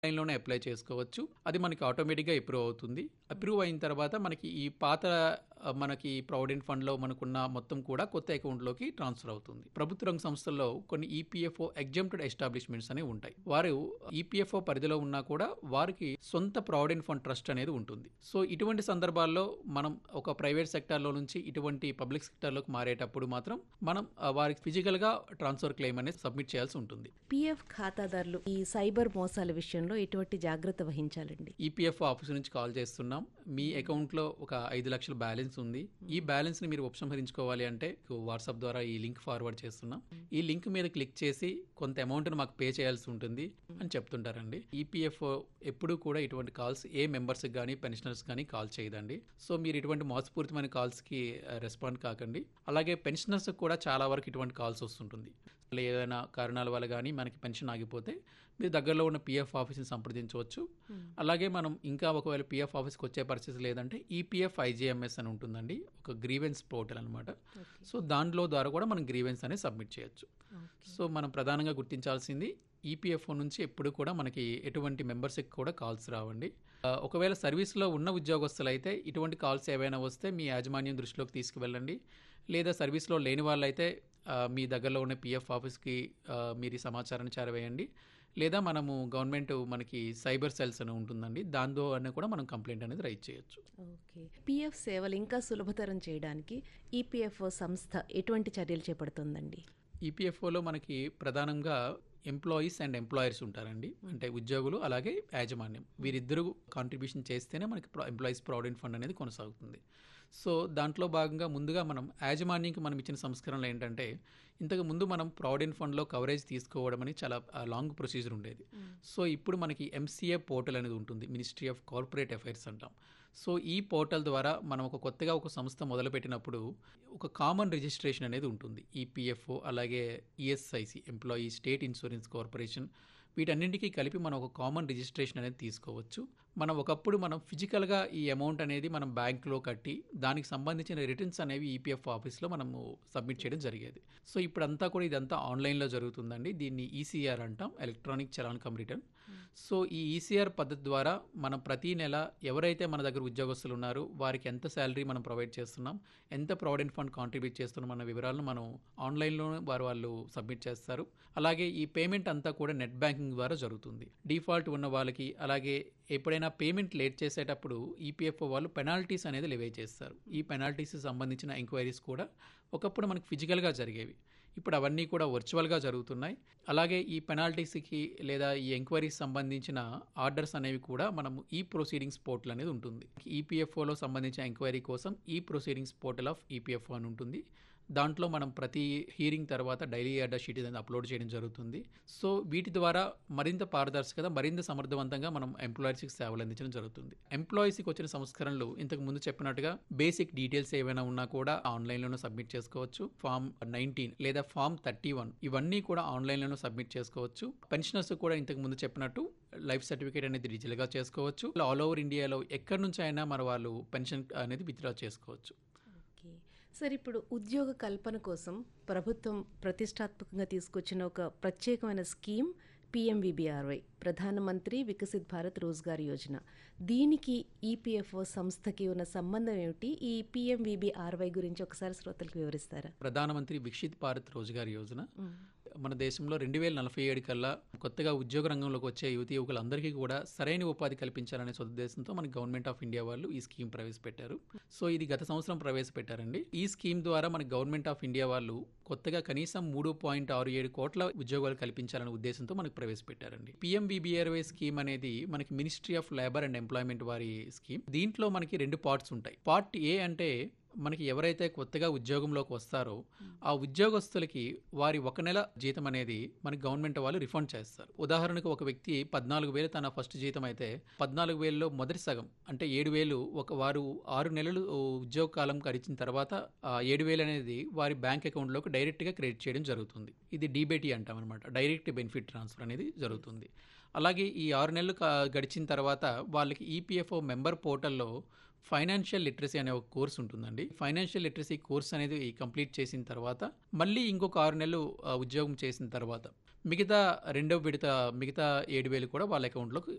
ఆన్లైన్‌లోనే అప్లై చేసుకోవచ్చు. అది మనకి ఆటోమేటిక్‌గా అప్రూవ్ అవుతుంది. అప్రూవ్ అయిన తర్వాత మనకి ఈ పాత ఆహ్, మనకి ప్రావిడెంట్ ఫండ్‌లో మనకున్న మొత్తం కూడా కొత్త అకౌంట్‌లోకి ట్రాన్స్‌ఫర్ అవుతుంది. ప్రభుత్వ రంగ సంస్థల్లో కొన్ని ఈపీఎఫ్ఓ ఎగ్జెంప్టెడ్ ఎస్టాబ్లిష్‌మెంట్స్ అనేవి ఉంటాయి. వారు ఈపీఎఫ్ఓ పరిధిలో ఉన్నా కూడా వారికి సొంత ప్రావిడెంట్ ఫండ్ ట్రస్ట్ అనేది ఉంటుంది. సో, ఇటువంటి సందర్భాల్లో మనం ఒక ప్రైవేట్ సెక్టార్‌లో నుంచి ఇటువంటి పబ్లిక్ సెక్టార్‌లోకి మారేటప్పుడు మాత్రం మనం ఆహ్, వారికి ఫిజికల్‌గా ట్రాన్స్‌ఫర్ క్లెయిమ్ అనేది సబ్మిట్ చేయాల్సి ఉంటుంది. పీఎఫ్ ఖాతాదారులు ఈ సైబర్ మోసాల విషయంలో ఎటువంటి జాగ్రత్త వహించాలండి? ఈపీఎఫ్ఓ ఆఫీస్ నుంచి కాల్ చేస్తున్నాం. మీ అకౌంట్‌లో ఒక 5,00,000 బ్యాలెన్స్ ఉంది. ఈ బ్యాలెన్స్‌ని మీరు ఉపసంహరించుకోవాలి అంటే వాట్సాప్ ద్వారా ఈ లింక్ ఫార్వర్డ్ చేస్తున్నాం. ఈ లింక్ మీద క్లిక్ చేసి కొంత అమౌంట్‌ని మాకు పే చేయాల్సి ఉంటుంది అని చెప్తుంటారండి. ఈపీఎఫ్ఓ ఎప్పుడూ కూడా ఇటువంటి కాల్స్ ఏ మెంబర్స్‌కి గానీ, పెన్షనర్స్ గానీ కాల్ చేయదండి. సో, మీరు ఇటువంటి మోసపూరితమైన కాల్స్‌కి ఆహ్, రెస్పాండ్ కాకండి. అలాగే పెన్షనర్స్‌కి కూడా చాలా వరకు ఇటువంటి కాల్స్ వస్తుంటుంది. ఏదైనా కారణాల వల్ల గానీ మనకి పెన్షన్ ఆగిపోతే మీరు దగ్గరలో ఉన్న పీఎఫ్ ఆఫీస్‌ని సంప్రదించవచ్చు. అలాగే మనం ఇంకా ఒకవేళ పీఎఫ్ ఆఫీస్‌కి వచ్చే పరిస్థితి లేదంటే ఈపీఎఫ్ ఐజీఎంఎస్ అని ఉంటుందండి. ఒక గ్రీవెన్స్ పోర్టల్ అనమాట. సో, దాంట్లో ద్వారా కూడా మనం గ్రీవెన్స్ అనేది సబ్మిట్ చేయొచ్చు. సో, మనం ప్రధానంగా గుర్తించాల్సింది ఈపీఎఫ్ఓ నుంచి ఎప్పుడు కూడా మనకి ఎటువంటి మెంబర్స్‌కి కూడా కాల్స్ రావండి. ఆహ్, ఒకవేళ సర్వీస్‌లో ఉన్న ఉద్యోగస్తులైతే ఇటువంటి కాల్స్ ఏవైనా వస్తే మీ యాజమాన్యం దృష్టిలోకి తీసుకువెళ్ళండి. లేదా సర్వీస్‌లో లేని వాళ్ళైతే ఆహ్, మీ దగ్గరలో ఉన్న పీఎఫ్ ఆఫీస్‌కి ఆహ్, మీరు ఈ సమాచారాన్ని చేరవేయండి. లేదా మనము గవర్నమెంట్ మనకి సైబర్ సెల్స్ అని ఉంటుందండి. దాని ద్వారా కూడా మనం కంప్లెయింట్ అనేది రైజ్ చేయొచ్చు. ఓకే. పీఎఫ్ సేవలు ఇంకా సులభతరం చేయడానికి ఈపీఎఫ్ఓ సంస్థ ఎటువంటి చర్యలు చేపడుతుందండి? ఈపీఎఫ్ఓలో మనకి ప్రధానంగా ఎంప్లాయీస్ అండ్ ఎంప్లాయర్స్ ఉంటారండి. అంటే ఉద్యోగులు అలాగే యాజమాన్యం. వీరిద్దరూ కాంట్రిబ్యూషన్ చేస్తేనే మనకి ప్ర ఎంప్లాయీస్ ప్రావిడెంట్ ఫండ్ అనేది కొనసాగుతుంది. సో, దాంట్లో భాగంగా ముందుగా మనం యాజమాన్యంకి మనం ఇచ్చిన సంస్కరణలు ఏంటంటే ఇంతకు ముందు మనం ప్రావిడెంట్ ఫండ్‌లో కవరేజ్ తీసుకోవడం అని చాలా ఆహ్, లాంగ్ ప్రొసీజర్ ఉండేది. సో, ఇప్పుడు మనకి ఎంసీఏ పోర్టల్ అనేది ఉంటుంది. మినిస్ట్రీ ఆఫ్ కార్పొరేట్ అఫైర్స్ అంటాం. సో, ఈ పోర్టల్ ద్వారా మనం ఒక కొత్తగా ఒక సంస్థ మొదలుపెట్టినప్పుడు ఒక కామన్ రిజిస్ట్రేషన్ అనేది ఉంటుంది. ఈపీఎఫ్ఓ అలాగే ESIC employee state insurance corporation వీటన్నింటికి కలిపి మనం ఒక కామన్ రిజిస్ట్రేషన్ అనేది తీసుకోవచ్చు. మనం ఒకప్పుడు మనం ఫిజికల్‌గా ఈ అమౌంట్ అనేది మనం బ్యాంక్‌లో కట్టి దానికి సంబంధించిన రిటర్న్స్ అనేవి ఈపీఎఫ్ ఆఫీస్‌లో మనము సబ్మిట్ చేయడం జరిగేది. సో, ఇప్పుడంతా కూడా ఇదంతా ఆన్లైన్‌లో జరుగుతుందండి. దీన్ని ఈసీఆర్ అంటాం. Electronic challan cum return. So, ఈ ఈసీఆర్ పద్ధతి ద్వారా మనం ప్రతి నెల ఎవరైతే మన దగ్గర ఉద్యోగస్తులు ఉన్నారో వారికి ఎంత సాలరీ మనం ప్రొవైడ్ చేస్తున్నాం, ఎంత ప్రావిడెంట్ ఫండ్ కాంట్రిబ్యూట్ చేస్తున్నాం అన్న వివరాలను మనం ఆన్లైన్‌లోనే వారు వాళ్ళు సబ్మిట్ చేస్తారు. అలాగే ఈ పేమెంట్ అంతా కూడా నెట్ బ్యాంకింగ్ ద్వారా జరుగుతుంది. డిఫాల్ట్ ఉన్న వాళ్ళకి అలాగే ఎప్పుడైనా పేమెంట్ లేట్ చేసేటప్పుడు ఈపీఎఫ్ఓ వాళ్ళు పెనాల్టీస్ అనేది లెవీ చేస్తారు. ఈ పెనాల్టీస్‌కి సంబంధించిన ఎంక్వైరీస్ కూడా ఒకప్పుడు మనకి ఫిజికల్‌గా జరిగేవి. ఇప్పుడు అవన్నీ కూడా వర్చువల్‌గా జరుగుతున్నాయి. అలాగే ఈ పెనాల్టీస్‌కి లేదా ఈ ఎంక్వైరీస్ సంబంధించిన ఆర్డర్స్ అనేవి కూడా మనం ఈ ప్రొసీడింగ్స్ పోర్టల్ అనేది ఉంటుంది. ఈపీఎఫ్ఓలో సంబంధించిన ఎంక్వైరీ కోసం ఈ ప్రొసీడింగ్స్ పోర్టల్ ఆఫ్ ఈపీఎఫ్ఓ అని ఉంటుంది. దాంట్లో మనం ప్రతి హీరింగ్ తర్వాత డైలీ ఆర్డర్ షీట్ అనేది అప్లోడ్ చేయడం జరుగుతుంది. సో, వీటి ద్వారా మరింత పారదర్శకత, మరింత సమర్థవంతంగా మనం ఎంప్లాయర్స్‌కి సేవలు అందించడం జరుగుతుంది. ఎంప్లాయీస్‌కి వచ్చిన సంస్కరణలు ఇంతకు ముందు చెప్పినట్టుగా బేసిక్ డీటెయిల్స్ ఏవైనా ఉన్నా కూడా ఆన్లైన్‌లోనే సబ్మిట్ చేసుకోవచ్చు. ఫార్మ్ 19 లేదా ఫార్మ్ 31 ఇవన్నీ కూడా ఆన్లైన్‌లోనే సబ్మిట్ చేసుకోవచ్చు. పెన్షనర్స్ కూడా ఇంతకు ముందు చెప్పినట్టు లైఫ్ సర్టిఫికేట్ అనేది డిజిటల్‌గా చేసుకోవచ్చు. ఆల్ ఓవర్ ఇండియాలో ఎక్కడి నుంచి అయినా మన వాళ్ళు పెన్షన్ అనేది విత్‌డ్రా చేసుకోవచ్చు. ఓకే. సార్ ఇప్పుడు ఉద్యోగ కల్పన కోసం ప్రభుత్వం ప్రతిష్టాత్మకంగా తీసుకొచ్చిన ఒక ప్రత్యేకమైన స్కీమ్ పీఎంవీబీఆర్వై ప్రధానమంత్రి వికసిత్ భారత్ రోజ్గార్ యోజన. దీనికి ఈపీఎఫ్ఓ సంస్థకి ఉన్న సంబంధం ఏమిటి? ఈ పీఎంవీబీఆర్వై గురించి ఒకసారి శ్రోతలకు వివరిస్తారా? ప్రధానమంత్రి వికసిత్ భారత్ రోజ్గార్ యోజన మన దేశంలో 2047 కల్లా కొత్తగా ఉద్యోగ రంగంలోకి వచ్చే యువతీ యువకులందరికీ కూడా సరైన ఉపాధి కల్పించాలనే సదుద్దేశంతో మన గవర్నమెంట్ ఆఫ్ ఇండియా వాళ్ళు ఈ స్కీమ్ ప్రవేశపెట్టారు. సో, ఇది గత సంవత్సరం ప్రవేశపెట్టారండి. ఈ స్కీమ్ ద్వారా మన గవర్నమెంట్ ఆఫ్ ఇండియా వాళ్ళు కొత్తగా కనీసం 3.67 కోట్ల ఉద్యోగాలు కల్పించాలనే ఉద్దేశంతో మనకు ప్రవేశపెట్టారండి. పీఎంవీబీఆర్వై స్కీమ్ అనేది మనకి ministry of labour and employment వారి స్కీమ్. దీంట్లో మనకి 2 పార్ట్స్ ఉంటాయి. పార్ట్ ఏ అంటే మనకి ఎవరైతే కొత్తగా ఉద్యోగంలోకి వస్తారో ఆ ఉద్యోగస్తులకి వారి ఒక నెల జీతం అనేది మనకి గవర్నమెంట్ వాళ్ళు రిఫండ్ చేస్తారు. ఉదాహరణకు ఒక వ్యక్తి 14,000 తన ఫస్ట్ జీతం అయితే 14,000లో మొదటి సగం అంటే 7,000 ఒక వారు 6 నెలలు ఉద్యోగ కాలం గడిచిన తర్వాత ఆ 7,000 అనేది వారి బ్యాంక్ అకౌంట్‌లోకి డైరెక్ట్‌గా క్రెడిట్ చేయడం జరుగుతుంది. ఇది డీబీటీ అంటాం అనమాట. డైరెక్ట్ బెనిఫిట్ ట్రాన్స్‌ఫర్ అనేది జరుగుతుంది. అలాగే ఈ 6 నెలలు క గడిచిన తర్వాత వాళ్ళకి ఈపీఎఫ్ఓ మెంబర్ పోర్టల్‌లో ఫైనాన్షియల్ లిటరసీ అనే ఒక కోర్స్ ఉంటుందండి. ఫైనాన్షియల్ లిటరసీ కోర్స్ అనేది కంప్లీట్ చేసిన తర్వాత మళ్ళీ ఇంకొక 6 నెలలు ఆహ్, ఉద్యోగం చేసిన తర్వాత మిగతా రెండో విడత మిగతా 7,000 కూడా వాళ్ళ అకౌంట్‌లోకి